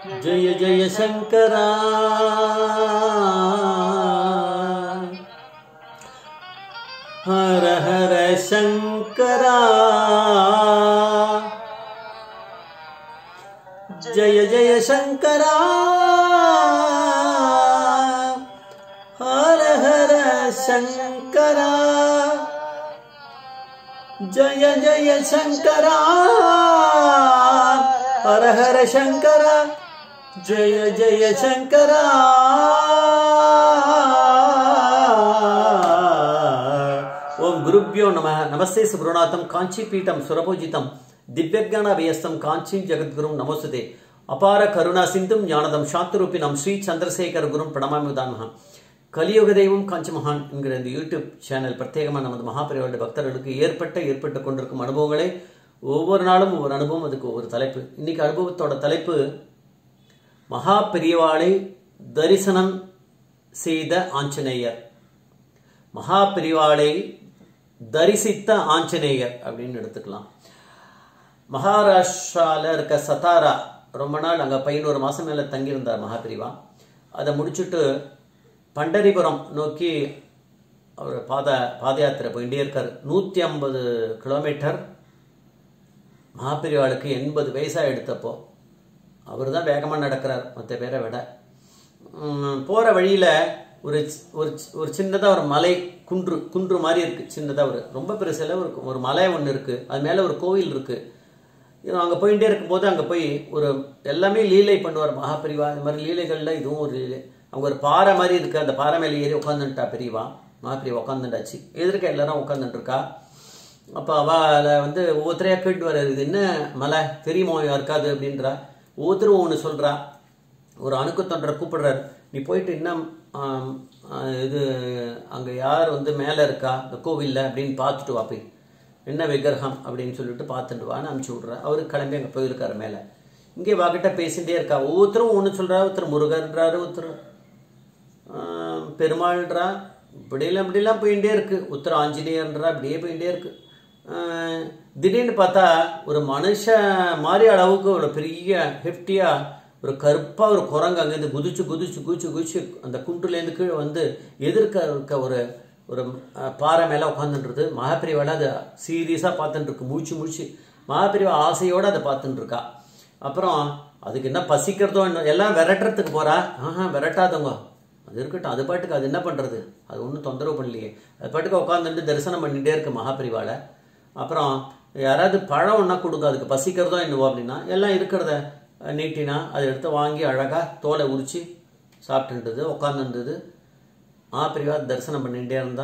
ஜய ஜய சங்கரா ஹர ஹர சங்கரா ஜய ஜய சங்கரா ஹர ஹர சங்கரா ஜய ஜய சங்கரா ஹர ஹர சங்கரா ஜய ஜய சங்கரா ஓம் குருப்யோ நம நமஸ்தே சுப்ரநாதம் காஞ்சி பீட்டம் சுரபூஜிதம் திவ்யஜான அபியஸ்தம் காஞ்சிம் ஜெகத்குரும் நமோசுதே அபார கருணா சிந்தும் ஞானதம் சாந்தரூபினம் ஸ்ரீ சந்திரசேகர குரும் பிரணமாமி உதான்மகம் கலியுக தெய்வம் காஞ்சி மகான் என்கிற இந்த யூடியூப் சேனல் பிரத்யேகமாக நமது மகாபரிவாளுடைய பக்தர்களுக்கு ஏற்பட்ட ஏற்பட்டு கொண்டிருக்கும் அனுபவங்களை ஒவ்வொரு நாளும் ஒவ்வொரு அனுபவம் அதுக்கு ஒவ்வொரு தலைப்பு இன்னைக்கு அனுபவத்தோட தலைப்பு மகா பெரியவாளை தரிசனம் செய்த ஆஞ்சநேயர் மகா பெரியவாளை தரிசித்த ஆஞ்சநேயர் அப்படின்னு எடுத்துக்கலாம் மகாராஷ்டிராவில் இருக்க சத்தாரா ரொம்ப நாள் அங்கே பதினோரு மாதம் மேலே தங்கியிருந்தார் மகாபிரிவா அதை முடிச்சுட்டு பண்டரிபுரம் நோக்கி அவர் பாத பாத யாத்திரை போயிட்டே இருக்கார் நூற்றி ஐம்பது கிலோமீட்டர் மகாபிரிவாளுக்கு எண்பது வயசாக எடுத்தப்போ அவர் தான் வேகமாக நடக்கிறார் மற்ற பேரை விட போகிற வழியில் ஒரு ஒரு ஒரு சின்னதாக ஒரு மலை குன்று குன்று மாதிரி இருக்குது சின்னதாக ஒரு ரொம்ப பெருசில் ஒரு ஒரு மலை ஒன்று இருக்குது அது மேலே ஒரு கோவில் இருக்குது அங்கே போயிட்டே இருக்கும்போது அங்கே போய் ஒரு எல்லாமே லீலை பண்ணுவார் மகாபிரிவா இந்த மாதிரி லீலைகளில் இதுவும் ஒரு லீலை அங்கே ஒரு பாறை மாதிரி இருக்குது அந்த பாறை மேலே ஏறி உட்காந்துட்டா பெரியவா மகாபிரிவா உட்காந்துட்டாச்சு எதிர்க்க எல்லாரும் உட்காந்துட்டுருக்கா அப்போ அவளை வந்து ஒவ்வொருத்தரையாக கேட்டு வர இது என்ன மலை தெரியுமோ யாருக்காது அப்படின்றா ஒவ்வொருத்தரும் ஒன்று சொல்கிறா ஒரு அணுக்கு தொண்டரை கூப்பிடுறாரு நீ போயிட்டு இன்னும் இது அங்கே யார் வந்து மேலே இருக்கா இந்த கோவிலில் அப்படின்னு பார்த்துட்டு வா போய் என்ன விக்கிரகம் அப்படின்னு சொல்லிட்டு பார்த்துட்டு வான்னு அனுப்பிச்சி விட்றா அவரு கிளம்பி அங்கே போயிருக்காரு மேலே இங்கே வாக்கிட்ட பேசிகிட்டே இருக்கா ஒவ்வொருத்தரும் ஒன்று சொல்கிறா ஒருத்தர் முருகன்றாரு ஒருத்தர் பெருமாள்ன்றா இப்படியெல்லாம் இப்படிலாம் போயிட்டே இருக்கு உத்தர ஆஞ்சநேயர்ன்றா இப்படியே போயிட்டே இருக்கு திடீர்னு பார்த்தா ஒரு மனுஷ மாதிரி அளவுக்கு ஒரு பெரிய ஹெஃப்டியாக ஒரு கருப்பாக ஒரு குரங்கு அங்கேருந்து குதிச்சு குதிச்சு குதிச்சு குதிச்சு அந்த குன்றுலேருந்து கீழே வந்து எதிர்க்க இருக்க ஒரு ஒரு பாறை மேலே உட்காந்துன்றது மகாபிரிவால அதை சீரியஸாக பார்த்துட்டு இருக்கு முழிச்சு முழிச்சு மகாபிரிவா ஆசையோடு அதை பார்த்துட்டு இருக்கா அப்புறம் அதுக்கு என்ன பசிக்கிறதோ என்ன எல்லாம் விரட்டுறதுக்கு போகிறா ஆஹா விரட்டாதவங்க அது இருக்கட்டும் அது பாட்டுக்கு அது என்ன பண்ணுறது அது ஒன்றும் தொந்தரவு பண்ணலையே அது பாட்டுக்கு உட்காந்துட்டு தரிசனம் பண்ணிகிட்டே இருக்கு மகாபிரிவால அப்புறம் யாராவது பழம் ஒன்றா கொடுங்க அதுக்கு பசிக்கிறதோ என்னவோ அப்படின்னா எல்லாம் இருக்கிறத நீட்டினா அதை எடுத்து வாங்கி அழகாக தோலை உரித்து சாப்பிட்டுன்றது உட்காந்துருந்தது மகாபிரிவா தரிசனம் பண்ணிகிட்டே இருந்தா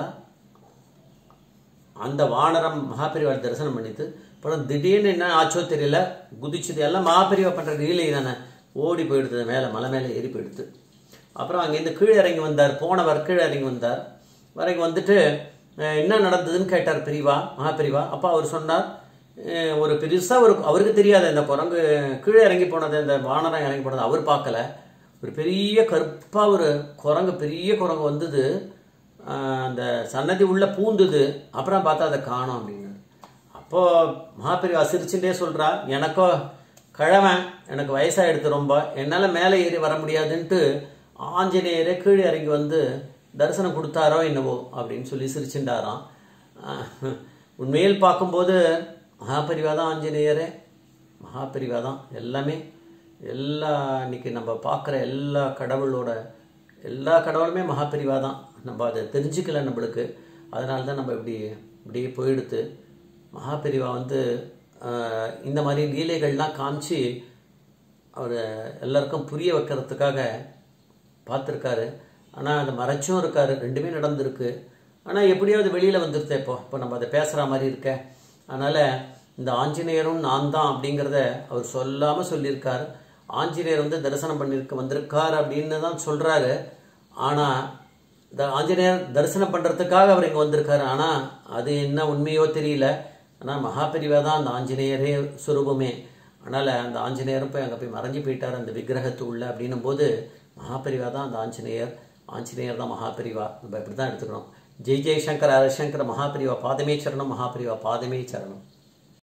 அந்த வானரம் மகாபிரிவா தரிசனம் பண்ணிட்டு அப்புறம் திடீர்னு என்ன ஆச்சோ தெரியல குதிச்சது எல்லாம் மகாபிரிவா பண்ணுற லீலை தானே ஓடி போயிடுது மேலே மலை மேலே ஏறி போயிடுது அப்புறம் அங்கேருந்து கீழே இறங்கி வந்தார் போனவர் கீழே இறங்கி வந்தார் வரைக்கும் வந்துட்டு என்ன நடந்ததுன்னு கேட்டார் பிரிவா மகாபிரிவா அப்போ அவர் சொன்னார் ஒரு பெருசாக ஒரு அவருக்கு தெரியாது இந்த குரங்கு கீழே இறங்கி போனது இந்த வானரம் இறங்கி போனது அவர் பார்க்கல ஒரு பெரிய கருப்பாக ஒரு குரங்கு பெரிய குரங்கு வந்தது அந்த சன்னதி உள்ள பூந்துது அப்புறம் பார்த்தா அதை காணும் அப்படின்னு அப்போது மகாபிரிவா சிரிச்சுட்டே சொல்கிறா எனக்கோ கிழவன் எனக்கு வயசாகிடுது ரொம்ப என்னால் மேலே ஏறி வர முடியாதுன்ட்டு ஆஞ்சநேயரே கீழே இறங்கி வந்து தரிசனம் கொடுத்தாரோ என்னவோ அப்படின்னு சொல்லி சிரிச்சுட்டாராம் உண்மையில் பார்க்கும்போது மகாபரிவா தான் ஆஞ்சநேயரே மகாபரிவா தான் எல்லாமே எல்லா இன்னைக்கு நம்ம பார்க்குற எல்லா கடவுளோட எல்லா கடவுளுமே மகாபரிவா தான் நம்ம அதை தெரிஞ்சுக்கல நம்மளுக்கு அதனால தான் நம்ம இப்படி இப்படியே போயிடுத்து மகாபெரிவா வந்து இந்த மாதிரி லீலைகள்லாம் காமிச்சு அவர் எல்லாருக்கும் புரிய வைக்கிறதுக்காக பார்த்துருக்காரு ஆனால் அதை மறைச்சும் இருக்காரு ரெண்டுமே நடந்திருக்கு ஆனால் எப்படியாவது வெளியில் வந்துருத்தே இப்போ இப்போ நம்ம அதை பேசுகிற மாதிரி இருக்க அதனால் இந்த ஆஞ்சநேயரும் நான் தான் அப்படிங்கிறத அவர் சொல்லாமல் சொல்லியிருக்கார் ஆஞ்சநேயர் வந்து தரிசனம் பண்ணியிருக்க வந்திருக்கார் அப்படின்னு தான் சொல்கிறாரு ஆனால் இந்த ஆஞ்சநேயர் தரிசனம் பண்ணுறதுக்காக அவர் இங்கே வந்திருக்காரு ஆனால் அது என்ன உண்மையோ தெரியல ஆனால் மகாபெரிவா தான் அந்த ஆஞ்சநேயரே சுரூபமே அதனால் அந்த ஆஞ்சநேயரும் போய் அங்கே போய் மறைஞ்சு போயிட்டார் அந்த விக்கிரகத்து உள்ள அப்படின்னும் போது மகாபெரிவா தான் அந்த ஆஞ்சநேயர் ஆஞ்சநேயர் தான் மகாபெரிவா நம்ம இப்படி தான் எடுத்துக்கணும் ஜெய் ஜெய்சங்கர் ஹரசங்கர மகாபெரிவா பாதமே சரணம் மகாபெரிவா பாதமே சரணம்